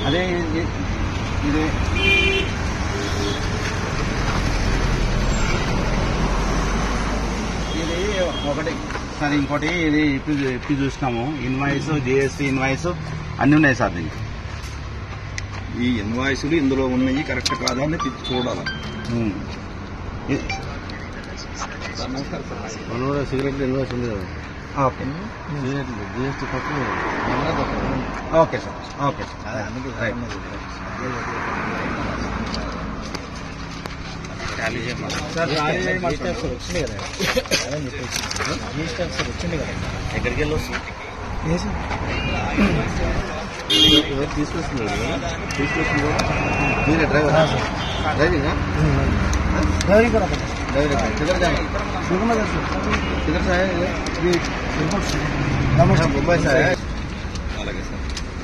అదే ఇది- ఇది ఇది ఒకటి సార్ ఇంకోటి ఇది ఇప్పి ఇప్పి చూసినాము ఇన్వాయిస్ జిఎస్టీ ఇన్వాయిస్ అన్ని ఉన్నాయి సార్ దీనికి ఈ ఇన్వాయిస్లు ఇందులో ఉన్నాయి కరెక్ట్ కాదా అని తెచ్చి చూడాలి ఉమ్. ఇ- మన కూడా సిగరెట్ ఇన్వాయిస్ ఉంది కదా ఓకే సిగరెట్ జిఎస్టీ పక్కన okay sir okay sir right. Sir వచ్చింది కదా వచ్చింది కదా ఎక్కడికి వెళ్ళి వస్తుంది ఎవరు తీసుకొస్తున్నారు కదా? తీసుకొస్తున్నారు మీరే డ్రైవర్ డ్రైవింగ్ డ్రైవింగ్ కూడా డ్రైవర్ किधर जाएंगे किधर से आए ये? हाँ, मुंबई से आए అలాగే సార్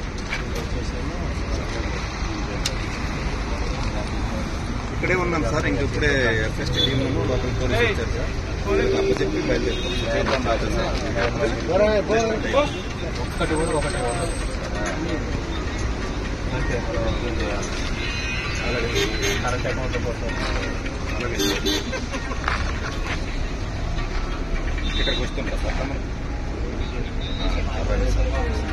ఇక్కడే ఉన్నాం సార్ ఇంక ఇప్పుడే ఎఫ్ఎస్టీ టీమ్ లోకల్ పోలీస్ వచ్చారు సార్ అప్పచెప్పి బయలుదేరుతాం చేద్దాం రాజు సార్ ఒక్కటి కూడా ఒకటి కరెంట్ అకౌంట్ కోసం అలాగే సార్. ఇక్కడికి వస్తుంటా సార్ తమరు? ఆ, అలాగే సార్.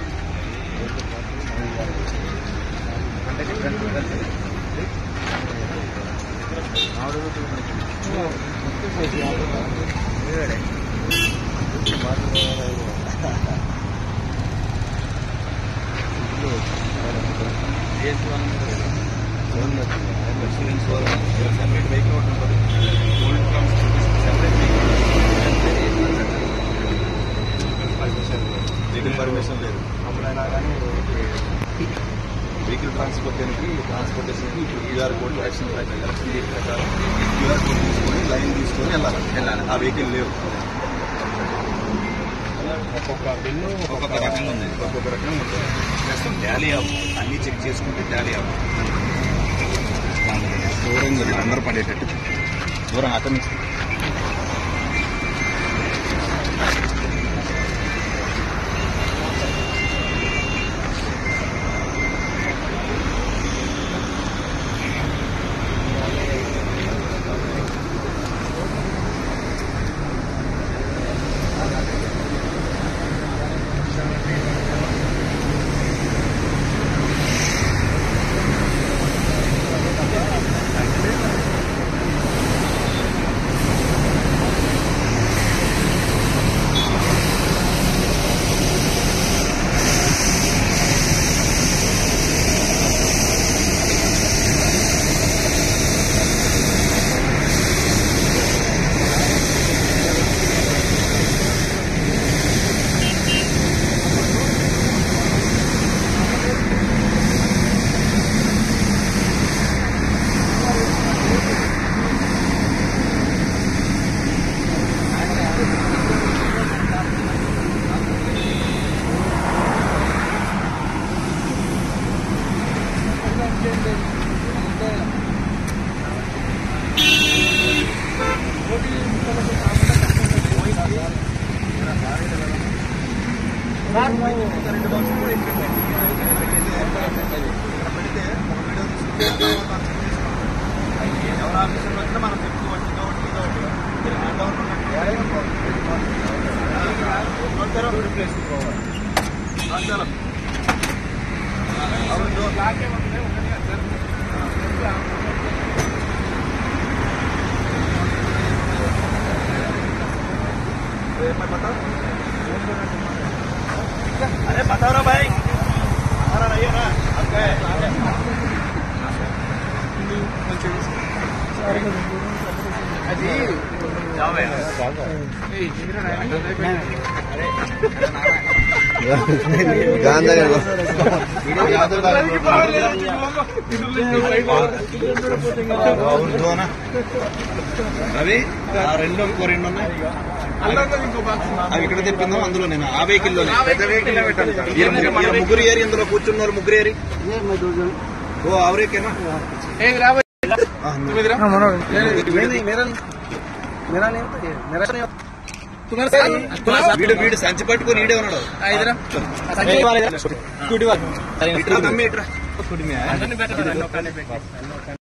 ఇన్సూరెన్స్ సెపరేట్ వెహికల్ ఒకటి ఉంటుంది ఓల్డ్ సెపరేట్ వెహికల్ పర్మిషన్ లేదు అప్పుడైనా కానీ వెహికల్ ట్రాన్స్పోర్ట్ దానికి ట్రాన్స్పోర్టేషన్కి ఇప్పుడు క్యూఆర్ కోడ్ ఎలక్షన్ ప్రకారం ఎలక్షన్ డేట్ ప్రకారం క్యూఆర్ కోడ్ తీసుకొని లైన్ తీసుకొని వెళ్ళాలి వెళ్ళాలి ఆ వెహికల్ లేవు ఒక్కొక్క బిల్లు ఒక్కొక్క రకంగా ఉంది ఒక్కొక్క రకంగా ఉంటుంది చేస్తాం టాలీ అవ్వం అన్ని చెక్ చేసుకుంటే టాలీ అవ్వం దూరంగా ఉంది, అందరూ పడేటట్టు దూరం అతని నుంచి ఎవరు ఆఫీసర్లు వచ్చినా మనం చెప్పుకోవచ్చు ఇదో ఒకటి ఇదో ఒకటి ఇదో ఒకటి ప్లేస్ చలో అవును దో లాకే ఉంది ఒకటి సార్ मैं बता अरे बताओ ना भाई हमारा नहीं है ना आपका है अजी जाओ గాంధీ అవి ఆ రెండు ఇంకో రెండు ఉన్నాయి అవి ఇక్కడ తెప్పిందాం అందులో నేను ఆ వెహికల్ లో పెద్ద వెహికల్ ముగ్గురు ఏరి ఇందులో కూర్చున్న వాళ్ళు ముగ్గురు ఏరి ఓ అవరేకేనా వీడు వీడు సంచి పట్టుకొని ఈడే ఉన్నాడు ఇట్రా తమ్మి ఇట్రా కుడిమే